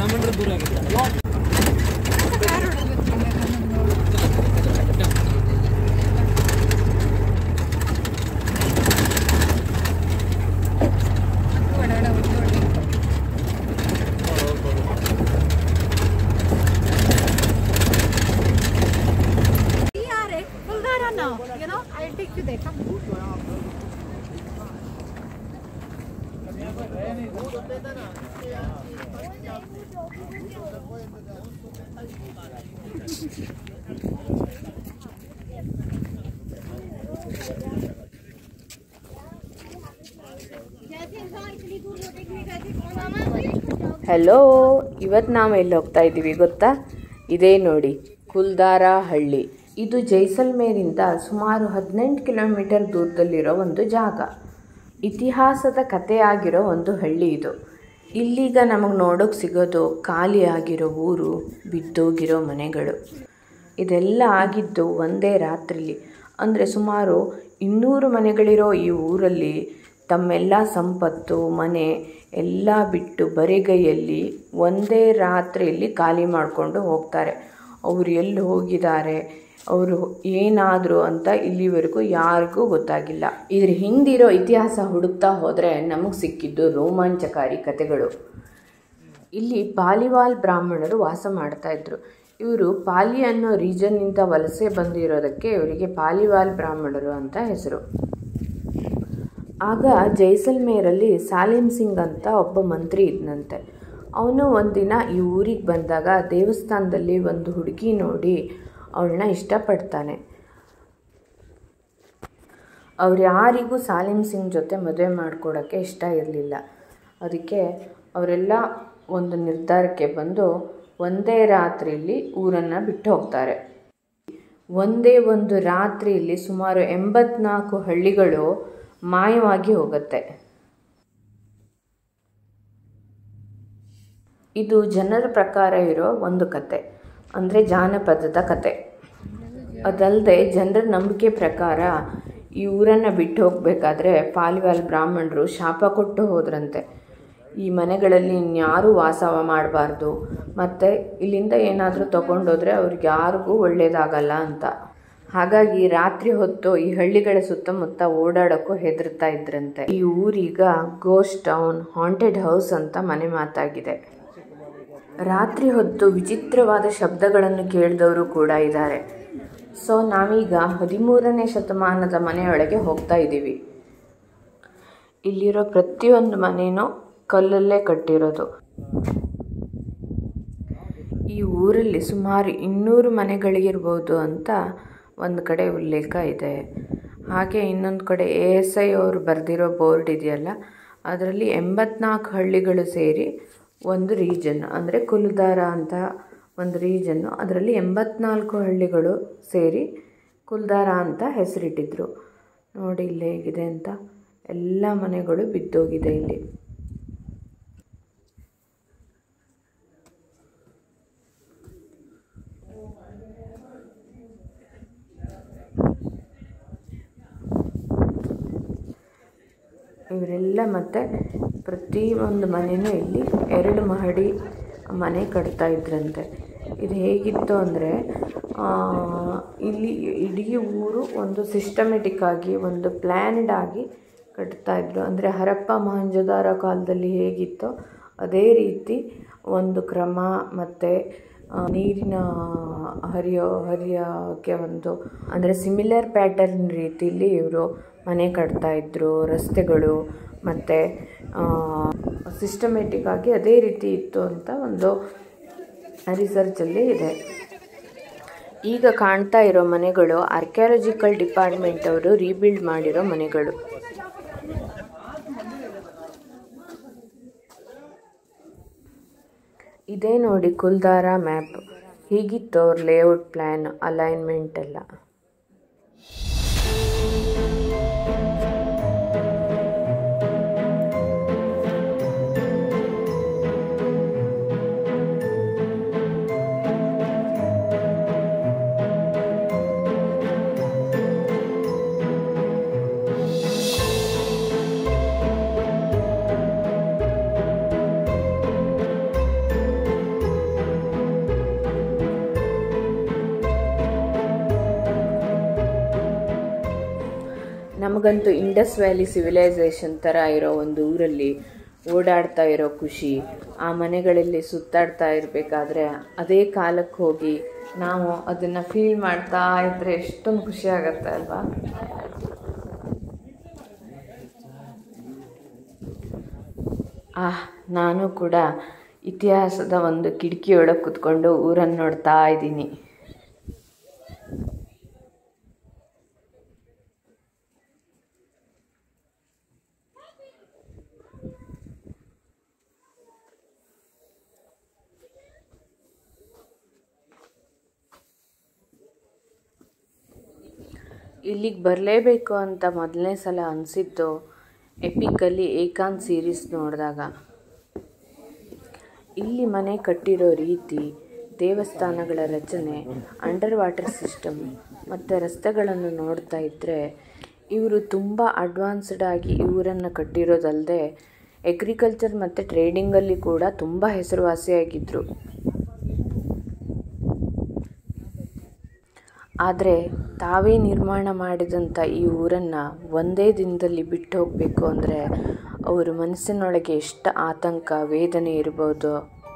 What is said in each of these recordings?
ಬ್ರಾಹ್ಮಣರು ದೂರ ಆಗುತ್ತೆ We are at Bulgara now. You know, I'll take you there. Come. Hello ಇವತ್ತು ನಾವು ಎಲ್ಲಿ ಹೋಗ್ತಾ ಇದ್ದೀವಿ ಗೊತ್ತಾ ಇದೇ ನೋಡಿ ಕುಲ್ದಾರ ಹಳ್ಳಿ ಇದು ಜೈಸಲ್ಮೇರಿಂದ ಸುಮಾರು ಹದಿನೆಂಟು ಕಿಲೋಮೀಟರ್ ದೂರದಲ್ಲಿರೋ ಒಂದು ಜಾಗ ಇತಿಹಾಸದ ಕಥೆಯಾಗಿರೋ ಒಂದು ಹಳ್ಳಿ ಇದು ಇಲ್ಲೀಗ ನಮಗೆ ನೋಡೋಕೆ ಸಿಗೋದು ಖಾಲಿಯಾಗಿರೋ ಊರು ಬಿದ್ದೋಗಿರೋ ಮನೆಗಳು ಇದೆಲ್ಲ ಆಗಿದ್ದು ಒಂದೇ ರಾತ್ರಿಲಿ ಅಂದರೆ ಸುಮಾರು ಇನ್ನೂರು ಮನೆಗಳಿರೋ ಈ ಊರಲ್ಲಿ ತಮ್ಮೆಲ್ಲ ಸಂಪತ್ತು ಮನೆ ಎಲ್ಲ ಬಿಟ್ಟು ಬರಿಗೈಯಲ್ಲಿ ಒಂದೇ ರಾತ್ರಿಯಲ್ಲಿ ಖಾಲಿ ಮಾಡಿಕೊಂಡು ಹೋಗ್ತಾರೆ ಅವರು ಎಲ್ಲಿ ಹೋಗಿದ್ದಾರೆ ಅವರು ಏನಾದರು ಅಂತ ಇಲ್ಲಿವರೆಗೂ ಯಾರಿಗೂ ಗೊತ್ತಾಗಿಲ್ಲ ಇದ್ರ ಹಿಂದಿರೋ ಇತಿಹಾಸ ಹುಡುಕ್ತಾ ಹೋದರೆ ನಮಗೆ ಸಿಕ್ಕಿದ್ದು ರೋಮಾಂಚಕಾರಿ ಕಥೆಗಳು ಇಲ್ಲಿ ಪಾಲಿವಾಲ್ ಬ್ರಾಹ್ಮಣರು ವಾಸ ಮಾಡ್ತಾ ಇದ್ರು ಇವರು ಪಾಲಿ ಅನ್ನೋ ರೀಜನ್ನಿಂದ ವಲಸೆ ಬಂದಿರೋದಕ್ಕೆ ಇವರಿಗೆ ಪಾಲಿವಾಲ್ ಬ್ರಾಹ್ಮಣರು ಅಂತ ಹೆಸರು ಆಗ ಜೈಸಲ್ಮೇರಲ್ಲಿ ಸಾಲಿಂ ಸಿಂಗ್ ಅಂತ ಒಬ್ಬ ಮಂತ್ರಿ ಇದ್ನಂತೆ ಅವನು ಒಂದಿನ ಈ ಊರಿಗೆ ಬಂದಾಗ ದೇವಸ್ಥಾನದಲ್ಲಿ ಒಂದು ಹುಡುಗಿ ನೋಡಿ ಅವಳನ್ನ ಇಷ್ಟಪಡ್ತಾನೆ ಅವ್ರು ಯಾರಿಗೂ ಸಾಲಿಂ ಸಿಂಗ್ ಜೊತೆ ಮದುವೆ ಮಾಡಿಕೊಡೋಕ್ಕೆ ಇಷ್ಟ ಇರಲಿಲ್ಲ ಅದಕ್ಕೆ ಅವರೆಲ್ಲ ಒಂದು ನಿರ್ಧಾರಕ್ಕೆ ಬಂದು ಒಂದೇ ರಾತ್ರಿಯಲ್ಲಿ ಊರನ್ನು ಬಿಟ್ಟು ಹೋಗ್ತಾರೆ ಒಂದೇ ಒಂದು ರಾತ್ರಿಯಲ್ಲಿ ಸುಮಾರು ಎಂಬತ್ನಾಲ್ಕು ಹಳ್ಳಿಗಳು ಮಾಯವಾಗಿ ಹೋಗುತ್ತೆ ಇದು ಜನರ ಪ್ರಕಾರ ಇರೋ ಒಂದು ಕತೆ ಅಂದರೆ ಜಾನಪದದ ಕತೆ ಅದಲ್ಲದೆ ಜನರ ನಂಬಿಕೆ ಪ್ರಕಾರ ಈ ಊರನ್ನು ಬಿಟ್ಟು ಹೋಗಬೇಕಾದ್ರೆ ಪಾಲಿವಾಲ್ ಬ್ರಾಹ್ಮಣರು ಶಾಪ ಕೊಟ್ಟು ಹೋದ್ರಂತೆ ಈ ಮನೆಗಳಲ್ಲಿ ಇನ್ಯಾರೂ ವಾಸ ಮಾಡಬಾರ್ದು ಮತ್ತು ಇಲ್ಲಿಂದ ಏನಾದರೂ ತಗೊಂಡೋದ್ರೆ ಅವ್ರಿಗೆ ಯಾರಿಗೂ ಒಳ್ಳೆಯದಾಗಲ್ಲ ಅಂತ ಹಾಗಾಗಿ ರಾತ್ರಿ ಹೊತ್ತು ಈ ಹಳ್ಳಿಗಳ ಸುತ್ತಮುತ್ತ ಓಡಾಡೋಕ್ಕೂ ಹೆದರ್ತಾ ಇದ್ರಂತೆ ಈ ಊರೀಗ ಗೋಸ್ಟ್ ಟೌನ್ ಹಾಂಟೆಡ್ ಹೌಸ್ ಅಂತ ಮನೆ ಮಾತಾಗಿದೆ ರಾತ್ರಿ ಹೊತ್ತು ವಿಚಿತ್ರವಾದ ಶಬ್ದಗಳನ್ನು ಕೇಳಿದವರು ಕೂಡ ಇದ್ದಾರೆ ಸೊ ನಾವೀಗ ಹದಿಮೂರನೇ ಶತಮಾನದ ಮನೆಯೊಳಗೆ ಹೋಗ್ತಾ ಇದ್ದೀವಿ ಇಲ್ಲಿರೋ ಪ್ರತಿಯೊಂದು ಮನೆಯೂ ಕಲ್ಲಲ್ಲೇ ಕಟ್ಟಿರೋದು ಈ ಊರಲ್ಲಿ ಸುಮಾರು ಇನ್ನೂರು ಮನೆಗಳಿಗಿರ್ಬೋದು ಅಂತ ಒಂದು ಕಡೆ ಉಲ್ಲೇಖ ಇದೆ ಹಾಗೆ ಇನ್ನೊಂದು ಕಡೆ ಎ ಎಸ್ ಐ ಅವರು ಬರೆದಿರೋ ಬೋರ್ಡ್ ಇದೆಯಲ್ಲ ಅದರಲ್ಲಿ ಎಂಬತ್ನಾಲ್ಕು ಹಳ್ಳಿಗಳು ಸೇರಿ ಒಂದು ರೀಜನ್ ಅಂದರೆ ಕುಲ್ದಾರ ಅಂತ ಒಂದು ರೀಜನ್ನು ಅದರಲ್ಲಿ ಎಂಬತ್ನಾಲ್ಕು ಹಳ್ಳಿಗಳು ಸೇರಿ ಕುಲ್ದಾರ ಅಂತ ಹೆಸರಿಟ್ಟಿದ್ರು ನೋಡಿ ಇಲ್ಲಿ ಹೇಗಿದೆ ಅಂತ ಎಲ್ಲ ಮನೆಗಳು ಬಿದ್ದೋಗಿದೆ ಇಲ್ಲಿ ಇವರೆಲ್ಲ ಮತ್ತು ಪ್ರತಿಯೊಂದು ಮನೆಯೂ ಇಲ್ಲಿ ಎರಡು ಮಹಡಿ ಮನೆ ಕಟ್ತಾ ಇದ್ರಂತೆ ಇದು ಹೇಗಿತ್ತು ಅಂದರೆ ಇಲ್ಲಿ ಇಡೀ ಊರು ಒಂದು ಸಿಸ್ಟಮೆಟಿಕ್ ಆಗಿ ಒಂದು ಪ್ಲ್ಯಾನ್ಡ್ ಆಗಿ ಕಟ್ತಾ ಇದ್ರು ಅಂದರೆ ಹರಪ್ಪ ಮಹಂಜೋದಾರ ಕಾಲದಲ್ಲಿ ಹೇಗಿತ್ತೋ ಅದೇ ರೀತಿ ಒಂದು ಕ್ರಮ ಮತ್ತು ನೀರಿನ ಹರಿಯೋ ಹರಿಯೋಕ್ಕೆ ಒಂದು ಅಂದರೆ ಸಿಮಿಲರ್ ಪ್ಯಾಟರ್ನ್ ರೀತಿಯಲ್ಲಿ ಇವರು ಮನೆ ಕಟ್ತಾ ಇದ್ರು ರಸ್ತೆಗಳು ಮತ್ತು ಸಿಸ್ಟಮೆಟಿಕ್ ಆಗಿ ಅದೇ ರೀತಿ ಇತ್ತು ಅಂತ ಒಂದು ರಿಸರ್ಚಲ್ಲಿ ಇದೆ ಈಗ ಕಾಣ್ತಾ ಇರೋ ಮನೆಗಳು ಆರ್ಕಿಯಾಲಜಿಕಲ್ ಡಿಪಾರ್ಟ್ಮೆಂಟ್ ಅವರು ರೀಬಿಲ್ಡ್ ಮಾಡಿರೋ ಮನೆಗಳು ಇದೇ ನೋಡಿ ಕುಲ್ದಾರ ಮ್ಯಾಪ್ ಹೀಗಿತ್ತು ಅವ್ರ ಲೇಔಟ್ ಪ್ಲ್ಯಾನ್ ಅಲೈನ್ಮೆಂಟ್ ಎಲ್ಲ ನಮಗಂತೂ ಇಂಡಸ್ ವ್ಯಾಲಿ ಸಿವಿಲೈಸೇಷನ್ ಥರ ಇರೋ ಒಂದು ಊರಲ್ಲಿ ಓಡಾಡ್ತಾ ಇರೋ ಖುಷಿ ಆ ಮನೆಗಳಲ್ಲಿ ಸುತ್ತಾಡ್ತಾ ಇರಬೇಕಾದ್ರೆ ಅದೇ ಕಾಲಕ್ಕೆ ಹೋಗಿ ನಾವು ಅದನ್ನು ಫೀಲ್ ಮಾಡ್ತಾ ಇದ್ದರೆ ಎಷ್ಟೊಂದು ಖುಷಿ ಆಗತ್ತೆ ಅಲ್ವಾ ಆಹ್ ನಾನು ಕೂಡ ಇತಿಹಾಸದ ಒಂದು ಕಿಟಕಿಯೊಳಗೆ ಕುತ್ಕೊಂಡು ಊರನ್ನು ನೋಡ್ತಾ ಇದ್ದೀನಿ ಇಲ್ಲಿಗೆ ಬರಲೇಬೇಕು ಅಂತ ಮೊದಲನೇ ಸಲ ಅನಿಸಿದ್ದು ಎಪಿಕಲ್ಲಿ ಏಕಾಂತ್ ಸೀರೀಸ್ ನೋಡಿದಾಗ ಇಲ್ಲಿ ಮನೆ ಕಟ್ಟಿರೋ ರೀತಿ ದೇವಸ್ಥಾನಗಳ ರಚನೆ ಅಂಡರ್ ವಾಟರ್ ಸಿಸ್ಟಮ್ ಮತ್ತು ರಸ್ತೆಗಳನ್ನು ನೋಡ್ತಾ ಇದ್ದರೆ ಇವರು ತುಂಬ ಅಡ್ವಾನ್ಸ್ಡ್ ಆಗಿ ಇವರನ್ನು ಕಟ್ಟಿರೋದಲ್ಲದೆ ಎಗ್ರಿಕಲ್ಚರ್ ಮತ್ತು ಟ್ರೇಡಿಂಗಲ್ಲಿ ಕೂಡ ತುಂಬ ಹೆಸರುವಾಸಿಯಾಗಿದ್ದರು ಆದರೆ ತಾವೇ ನಿರ್ಮಾಣ ಮಾಡಿದಂಥ ಈ ಊರನ್ನು ಒಂದೇ ದಿನದಲ್ಲಿ ಬಿಟ್ಟು ಹೋಗಬೇಕು ಅಂದರೆ ಅವರ ಮನಸ್ಸಿನೊಳಗೆ ಎಷ್ಟು ಆತಂಕ ವೇದನೆ ಇರ್ಬೋದು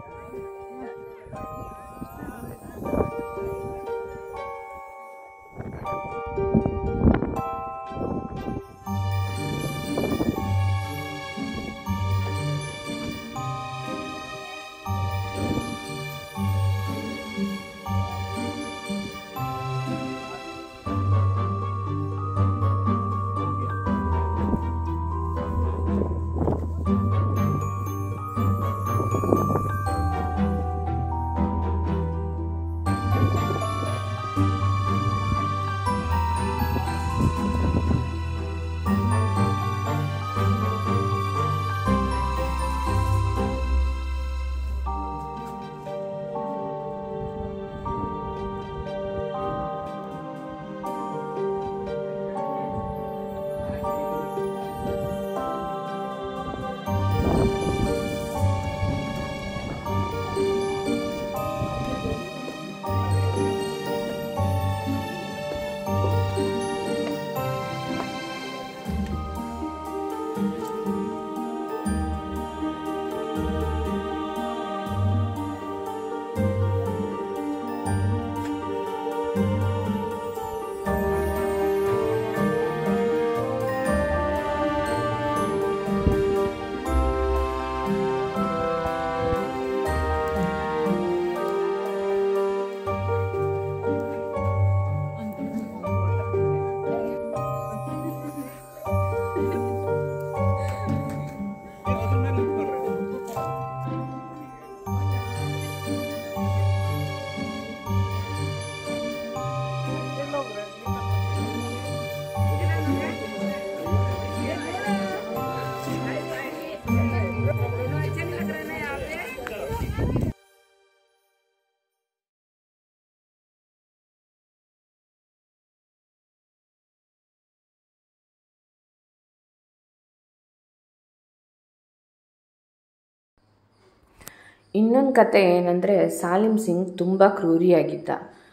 ಇನ್ನೊಂದು ಕತೆ ಏನಂದರೆ ಸಾಲಿಮ್ ಸಿಂಗ್ ತುಂಬ ಕ್ರೂರಿಯಾಗಿದ್ದ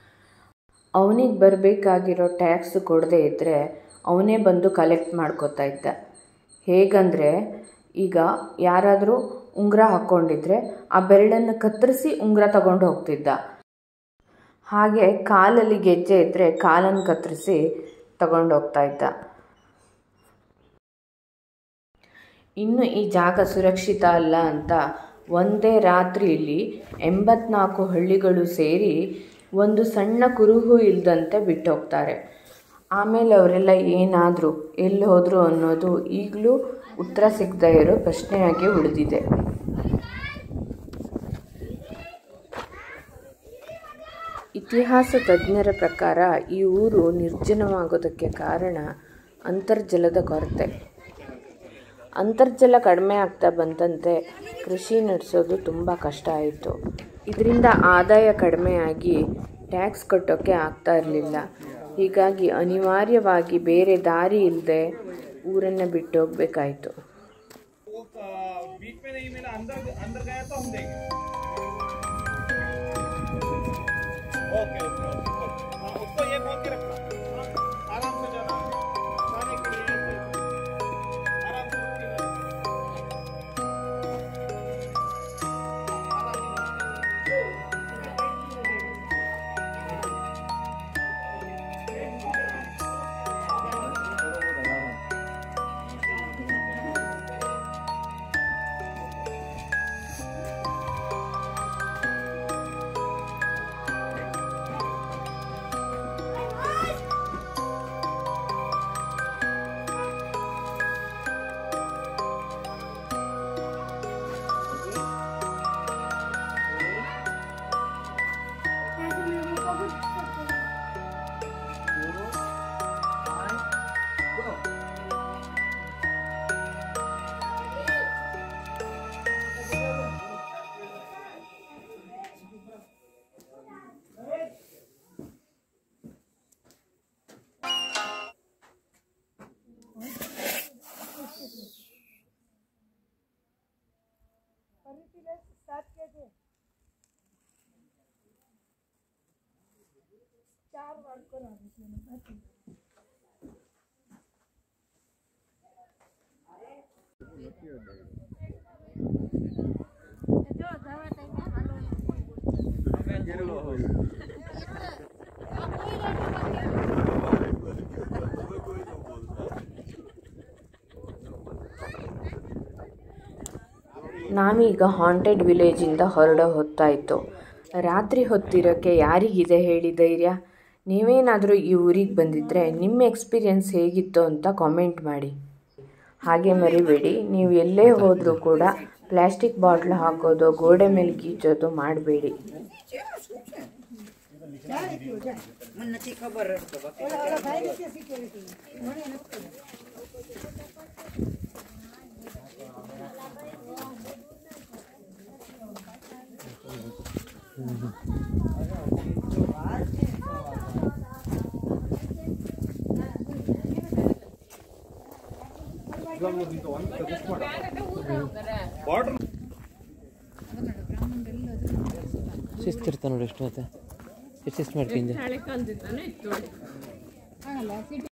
ಅವನಿಗೆ ಬರಬೇಕಾಗಿರೋ ಟ್ಯಾಕ್ಸ್ ಕೊಡದೇ ಇದ್ದರೆ ಅವನೇ ಬಂದು ಕಲೆಕ್ಟ್ ಮಾಡ್ಕೋತಾ ಇದ್ದ ಹೇಗಂದರೆ ಈಗ ಯಾರಾದರೂ ಉಂಗುರ ಹಾಕ್ಕೊಂಡಿದ್ರೆ ಆ ಬೆರಳನ್ನು ಕತ್ತರಿಸಿ ಉಂಗುರ ತಗೊಂಡು ಹೋಗ್ತಿದ್ದ ಹಾಗೆ ಕಾಲಲ್ಲಿ ಗೆಜ್ಜೆ ಇದ್ದರೆ ಕಾಲನ್ನು ಕತ್ತರಿಸಿ ತಗೊಂಡು ಹೋಗ್ತಾ ಇದ್ದ ಇನ್ನು ಈ ಜಾಗ ಸುರಕ್ಷಿತ ಅಲ್ಲ ಅಂತ ಒಂದೇ ರಾತ್ರಿಯಲ್ಲಿ ಎಂಬತ್ನಾಲ್ಕು ಹಳ್ಳಿಗಳು ಸೇರಿ ಒಂದು ಸಣ್ಣ ಕುರುಹು ಇಲ್ಲದಂತೆ ಬಿಟ್ಟು ಹೋಗ್ತಾರೆ ಆಮೇಲೆ ಅವರೆಲ್ಲ ಏನಾದರೂ ಎಲ್ಲಿ ಹೋದರು ಅನ್ನೋದು ಈಗಲೂ ಉತ್ತರ ಸಿಗದೇ ಇರೋ ಪ್ರಶ್ನೆಯಾಗಿ ಉಳಿದಿದೆ ಇತಿಹಾಸ ತಜ್ಞರ ಪ್ರಕಾರ ಈ ಊರು ನಿರ್ಜನವಾಗೋದಕ್ಕೆ ಕಾರಣ ಅಂತರ್ಜಲದ ಕೊರತೆ ಅಂತರ್ಜಲ ಕಡಿಮೆ ಆಗ್ತಾ ಬಂದಂತೆ ಕೃಷಿ ನಡೆಸೋದು ತುಂಬ ಕಷ್ಟ ಆಯಿತು ಇದರಿಂದ ಆದಾಯ ಕಡಿಮೆಯಾಗಿ ಟ್ಯಾಕ್ಸ್ ಕಟ್ಟೋಕ್ಕೆ ಆಗ್ತಾ ಇರಲಿಲ್ಲ ಹೀಗಾಗಿ ಅನಿವಾರ್ಯವಾಗಿ ಬೇರೆ ದಾರಿ ಇಲ್ಲದೆ ಊರನ್ನು ಬಿಟ್ಟು ಹೋಗಬೇಕಾಯಿತು वो अ, बीच में नहीं मिला अंदर अंदर गया तो हम देंगे ओके ओके ओके ओके हाँ, उसको ये बोल के रखना हाँ, आराम से जाना जाने के लिए ನಾವೀಗ ಹಾಂಟೆಡ್ ವಿಲೇಜಿಂದ ಹೊರಡೋ ಹೊತ್ತಾಯಿತು ರಾತ್ರಿ ಹೊತ್ತಿರೋಕ್ಕೆ ಯಾರಿಗಿದೆ ಹೇಳಿ ಧೈರ್ಯ ನೀವೇನಾದರೂ ಈ ಊರಿಗೆ ಬಂದಿದ್ದರೆ ನಿಮ್ಮ ಎಕ್ಸ್ಪೀರಿಯನ್ಸ್ ಹೇಗಿತ್ತು ಅಂತ ಕಾಮೆಂಟ್ ಮಾಡಿ ಹಾಗೆ ಮರಿಬೇಡಿ ನೀವು ಎಲ್ಲೇ ಹೋದರೂ ಕೂಡ ಪ್ಲ್ಯಾಸ್ಟಿಕ್ ಬಾಟ್ಲ್ ಹಾಕೋದು ಗೋಡೆ ಮೇಲೆ ಗೀಚೋದು ಮಾಡಬೇಡಿ ಬಾರ್ಡರ್ ಶಿಸ್ತಿರ್ತಾನೆ ನೋಡಿ ಎಷ್ಟು ಮತ್ತೆ ಎಷ್ಟು ಶಿಸ್ತು ಮಾಡ್ಕೊಂಡು